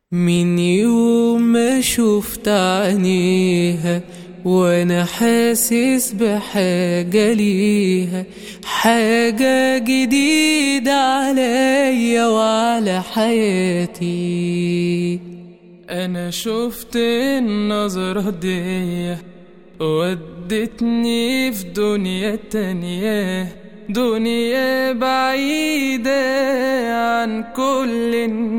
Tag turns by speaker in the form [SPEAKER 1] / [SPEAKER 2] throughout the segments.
[SPEAKER 1] من يوم ما شفت عينيها وانا حاسس بحاجة ليها حاجة جديدة عليا وعلى حياتي
[SPEAKER 2] انا شفت النظرة دي ودتني في دنيا تانية دنيا بعيدة عن كل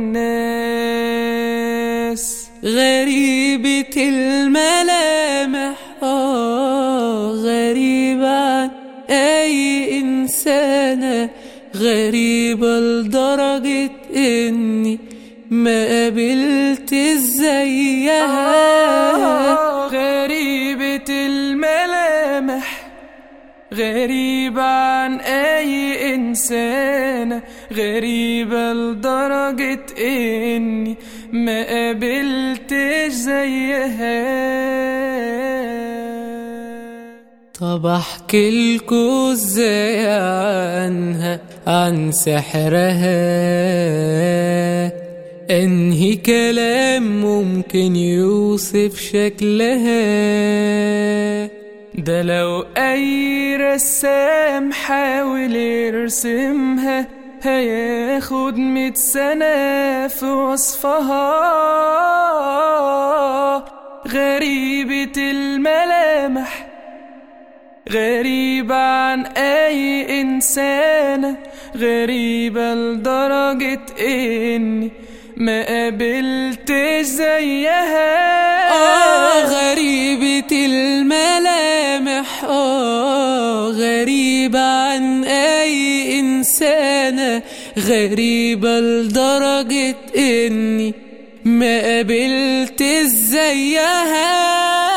[SPEAKER 2] الناس
[SPEAKER 1] غريبة الملامح آه غريبة عن أي إنسانة غريبة لدرجة إني ما قابلت زيها
[SPEAKER 2] آه غريبة الملامح غريبة عن أي إنسانة غريبة لدرجة إني ما قابلتش زيها
[SPEAKER 1] طب احكي لكوا ازاي عنها عن سحرها انهي كلام ممكن يوصف شكلها
[SPEAKER 2] ده لو أي رسام حاول يرسمها هياخد مية سنة في وصفها غريبة الملامح غريبة عن أي إنسانة غريبة لدرجة إني ما قابلتش زيها
[SPEAKER 1] آه غريبة الملامح آه غريبة عن أي إنسانة غريبة لدرجة إني ما قابلت زيها